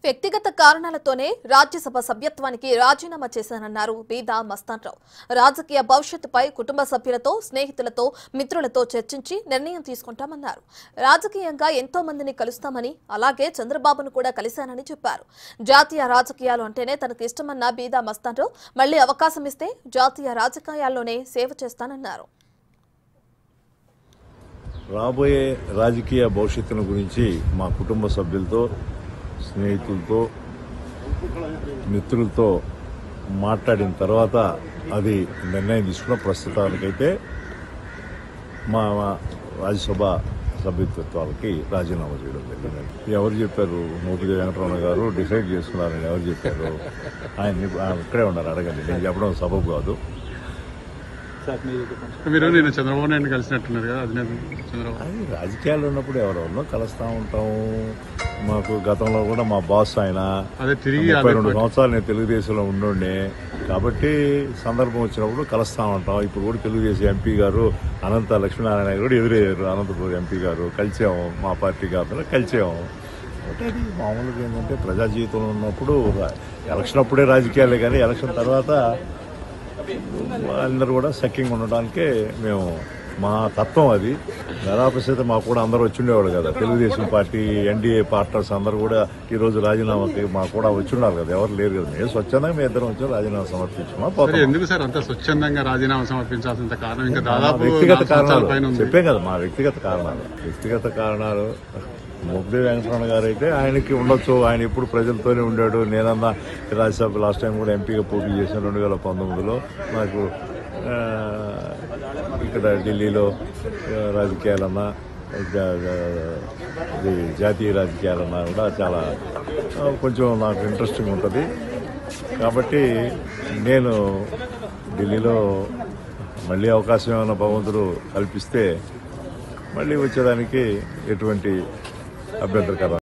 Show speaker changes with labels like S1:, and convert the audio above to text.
S1: వ్యక్తిగత కారణాలతోనే రాజ్యసభ సభ్యత్వానికి రాజీనామా చేశానన్నారు బీదా మస్తాన్రావు రాజకీయ భవిష్యత్తుపై కుటుంబ సభ్యులతో స్నేహితులతో మిత్రులతో చర్చించి నిర్ణయం తీసుకుంటామన్నారు రాజకీయంగా ఎంతో మందిని కలుస్తామని అలాగే చంద్రబాబును కూడా కలిశానని చెప్పారు జాతీయ రాజకీయాలు అంటేనే తనకు ఇష్టమన్న బీదా మస్తాన్రావు మళ్లీ అవకాశం ఇస్తే జాతీయ రాజకీయాల్లోనే సేవ చేస్తానన్నారు
S2: రాబోయే రాజకీయ భవిష్యత్తును గురించి మా కుటుంబ సభ్యులతో స్నేహితులతో మిత్రులతో మాట్లాడిన తర్వాత అది నిర్ణయం తీసుకున్న ప్రస్తుతానికైతే మా మా రాజ్యసభ సభ్యత్వాలకి రాజీనామా చేయడం జరిగింది ఎవరు చెప్పారు మోపిదేవి వెంకటరమణ గారు డిసైడ్ చేసుకున్నారని ఎవరు చెప్పారు ఆయన ఆయన ఇక్కడే ఉన్నారు అడగండి నేను చెప్పడం సబబు కాదు
S3: మీరు నేను చంద్రబాబు నాయుడు కలిసినట్టున్నారు కదా అధినేత చంద్రబాబు
S2: అది రాజకీయాల్లో ఉన్నప్పుడు ఎవరెవరినో కలుస్తూ ఉంటాము మాకు గతంలో కూడా మా బాస్ ఆయన
S3: అదే తిరిగి
S2: ముప్పై
S3: అదే
S2: రెండు
S3: పార్టీ.
S2: సంవత్సరాలు నేను తెలుగుదేశంలో ఉండుండే కాబట్టి సందర్భం వచ్చినప్పుడు కలుస్తూ ఉంటాం ఇప్పుడు కూడా తెలుగుదేశం ఎంపీ గారు అనంత లక్ష్మీనారాయణ గారు కూడా ఎదురయ్యారు అనంతపురం ఎంపీ గారు కలిసాము మా పార్టీ కాకుండా కలిసాము అంటే అది మామూలుగా ఏంటంటే ప్రజా జీవితంలో ఉన్నప్పుడు రా- ఎలక్షన్ అప్పుడే రాజకీయాలే కానీ ఎలక్షన్ తర్వాత అందరూ కూడా సఖ్యంగా ఉండడానికే మేము మా తత్వం అది నిరాపరిస్థితి మాకు కూడా అందరూ వచ్చిండేవాడు కదా తెలుగుదేశం పార్టీ ఎన్డీఏ పార్ట్నర్స్ అందరూ కూడా ఈ రోజు రాజీనామాకి మాకు కూడా వచ్చిన్నారు కదా ఎవరు లేరు కదా మేము స్వచ్ఛందంగా మేము ఇద్దరం వచ్చి రాజీనామా సమర్పించామా
S3: మరి
S2: పోతాం
S3: ఎందుకు సార్ అంత స్వచ్ఛందంగా రాజీనామా సమర్పించాల్సినంత కారణం ఇంకా
S2: మా
S3: దాదాపు
S2: వ్యక్తిగత
S3: నాలుగు సంవత్సరాల
S2: కారణాలు
S3: పైన ఉంది
S2: చెప్పాం కదా మా వ్యక్తిగత కారణాలు వ్యక్తిగత కారణాలు ముగ్ధి వెంకటరమణ గారు అయితే ఆయనకి ఉండొచ్చు ఆయన ఎప్పుడు ప్రజలతోనే ఉండాడు నేనన్నా రాజ్యసభ లాస్ట్ టైం కూడా ఎంపీగా పోటీ చేసిన రెండు వేల పంతొమ్మిదిలో నాకు ఆ, ఇక్కడ ఢిల్లీలో ఆ, రాజకీయాలన్నా జా- జా- ఇది జాతీయ రాజకీయాలన్నా కూడా చాలా ఆ, కొంచెం నాకు ఇంట్రెస్టింగ్ ఉంటుంది కాబట్టి నేను ఢిల్లీలో మళ్ళీ అవకాశం ఏమైనా భగవంతుడు కల్పిస్తే మళ్ళీ వచ్చేదానికి ఎటువంటి అభ్యంతరకరం